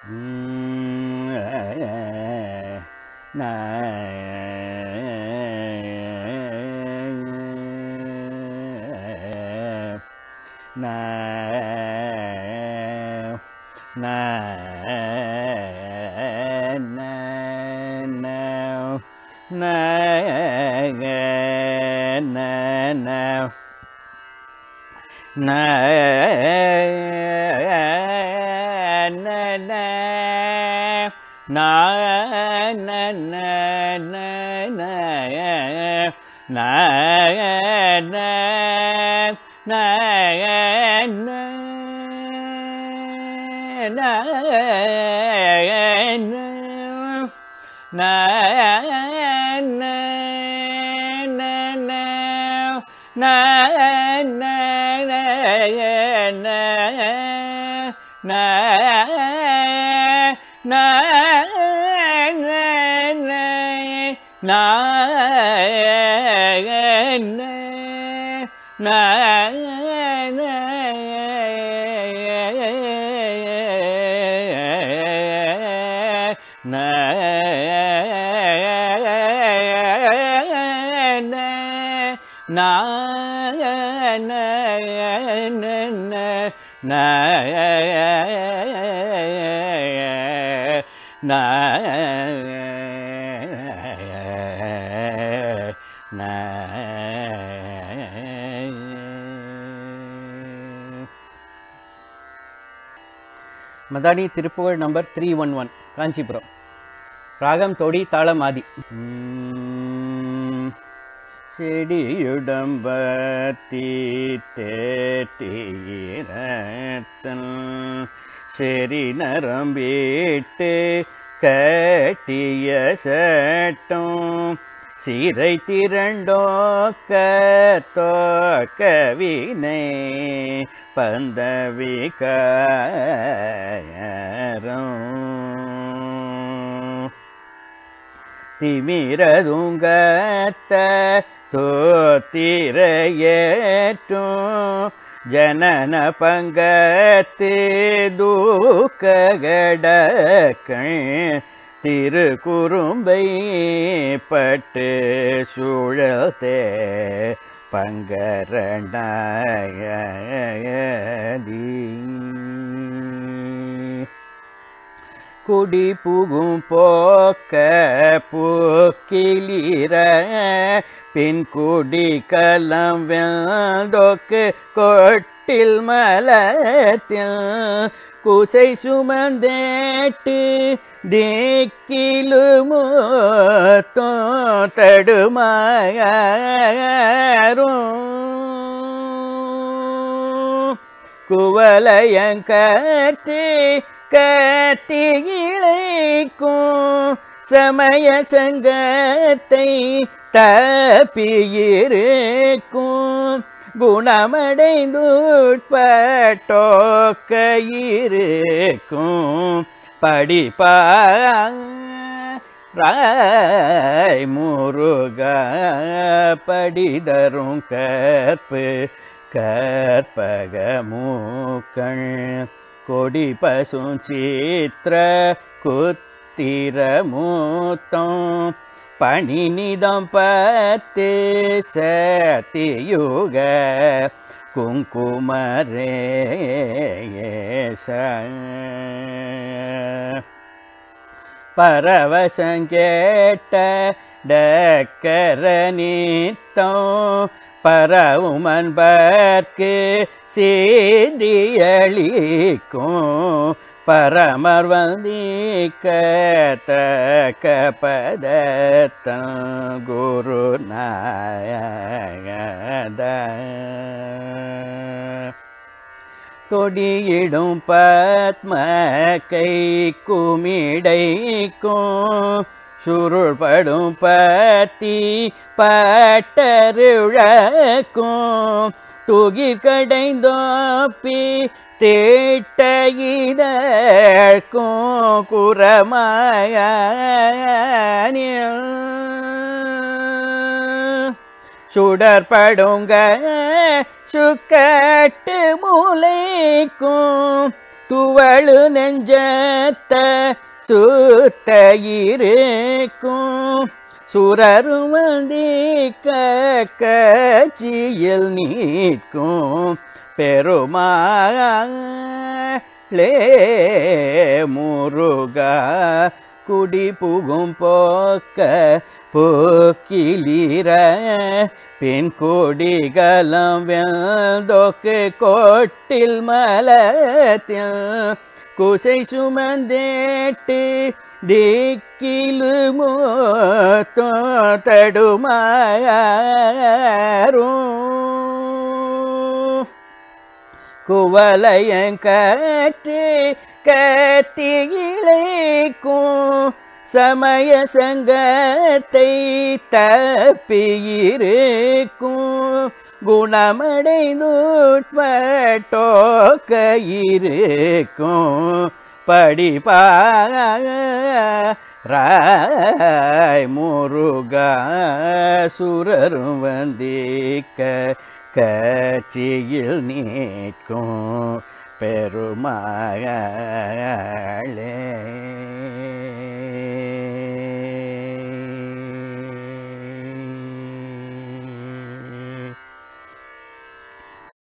Madani Thiruppugazh number three one one Kanchipuram ராகம் தொடி தாளம் ஆதி செடியுடம்பத்தி தேட்டீரத்தன் செறி நரம்பீட்டு கட்டிய சட்டம் சிறை திரண்டோக்க தோக்கவினை பந்தவிகாரம் திமிரதுங்கத்த தோத்திரையேற்றும் ஜனன பங்கத்து தூக்ககடக்கள் திருக்குறும்பை பட்டு சூழத்தே பங்கரணதி குடி புகும் போக்க பூக்கிலிர பின் குடி கலம் வெந்தோக்கு கொட்டில் மலத்தில் குசை சுமந்தேட்டு திக்கிலுமோ தடுமாறும் குவலையங்கற்று கத்தி இழைக்கும் சமய சங்கத்தை தப்பியிருக்கும் குணமடைந்துட்பட்டோக்க இருக்கும் படிப்பா ராய் முருக படிதரும் கற்பு கற்பக மூக்கள் கொடி பசும் சித்திர குத்திர மூத்தம் பணி நிதம் பத்து சத்தியுக குங்குமரேச பரவசங்கேட்ட டக்கர நீத்தம் பரவுமன்பர்க்கு செய்தியளிக்கும் பரமர் வந்திக்க தக்க பதத்தம் குரு நாயகத தொடியிடும் பத்ம கை குமிடைக்கும் சுருள்படும் பத்தி பட்டருழக்கும் துகிர் கடைந்தோப்பி தேட்ட இதழ்க்கும் குரமாய சுடற்படுங்க சுக்கட்டு மூலைக்கும் துவளு நெஞ்சத்த சுத்த இருக்கும் சுரரும் வந்திக்க கட்சியில் நீக்கும் பெருமாளே முருகா குடி புகும் போக்க போக்கிலீர பின் கொடிகலம் வெந்தோக்கு கோட்டில் மலத்தில் குசை சுமந்தேட்டு திக்கிலு மூத்தோ தடுமாறும் குவலையங்கற்று கத்தியிலைக்கும் சமய சங்கத்தை தப்பியிருக்கும் குணமடைந்துட்பட்டோக்க இருக்கும் படிப்பாய் முருகா சுரரும் வந்திக்க கட்சியில் நீக்கும் பெருமாளே